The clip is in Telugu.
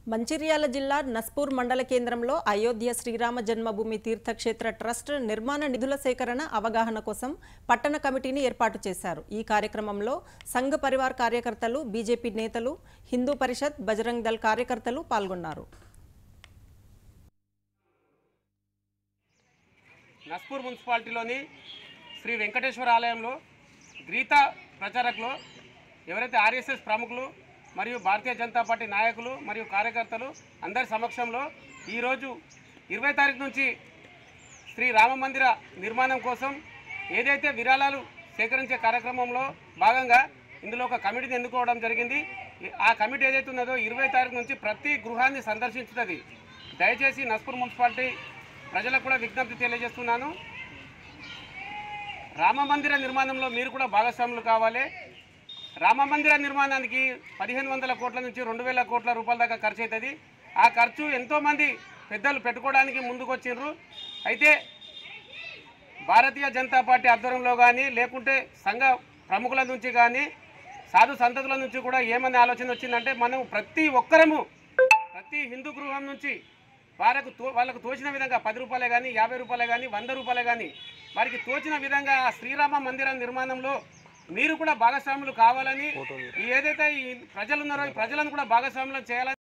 మంచిర్యాల జిల్లా నస్పూర్ మండల కేంద్రంలో అయోధ్య శ్రీరామ జన్మభూమి తీర్థక్షేత్ర ట్రస్ట్ నిర్మాణ నిధుల సేకరణ అవగాహన కోసం పట్టణ కమిటీని ఏర్పాటు చేశారు ఈ కార్యక్రమంలో సంఘ పరివార్ కార్యకర్తలు బీజేపీ నేతలు హిందూ పరిషత్ బజరంగ్ దళ్ కార్యకర్తలు పాల్గొన్నారు నస్పూర్ మున్సిపాలిటీలోని శ్రీ వెంకటేశ్వర ఆలయంలో గీత ప్రచారకులు ఎవరైతే ఆర్ఎస్ఎస్ ప్రముఖులు మరియు భారతీయ జనతా పార్టీ నాయకులు మరియు కార్యకర్తలు అందరి సమక్షంలో ఈరోజు ఇరవై తారీఖు నుంచి శ్రీ రామ మందిర నిర్మాణం కోసం ఏదైతే విరాళాలు సేకరించే కార్యక్రమంలో భాగంగా ఇందులో ఒక కమిటీని ఎన్నుకోవడం జరిగింది ఈ- ఆ కమిటీ ఏదైతే ఉన్నదో ఇరవై తారీఖు నుంచి ప్రతి గృహాన్ని సందర్శించుతుంది దయచేసి నస్పూర్ మున్సిపాలిటీ ప్రజలకు కూడా విజ్ఞప్తి తెలియజేస్తున్నాను రామ మందిర నిర్మాణంలో మీరు కూడా భాగస్వాములు కావాలి రామ మందిర నిర్మాణానికి పదిహేను వందల కోట్ల నుంచి రెండు వేల కోట్ల రూపాయల దాకా ఖర్చు అవుతుంది ఆ ఖర్చు ఎంతోమంది పెద్దలు పెట్టుకోవడానికి ముందుకు వచ్చిండ్రు అయితే భారతీయ జనతా పార్టీ ఆధ్వర్యంలో కానీ లేకుంటే సంఘ ప్రముఖుల నుంచి కానీ సాధు సంతతుల నుంచి కూడా ఏమని ఆలోచన వచ్చిందంటే మనం ప్రతి ఒక్కరము ప్రతి హిందూ గృహం నుంచి వారికి తో వాళ్ళకు తోచిన విధంగా పది రూపాయలే కానీ యాభై రూపాయలే కానీ వంద రూపాయలే కానీ వారికి తోచిన విధంగా ఆ శ్రీరామ మందిర నిర్మాణంలో మీరు కూడా భాగస్వాములు కావాలని ఈ ఏదైతే ఈ ప్రజలు ఉన్నారో ఈ ప్రజలను కూడా భాగస్వాములు చేయాలని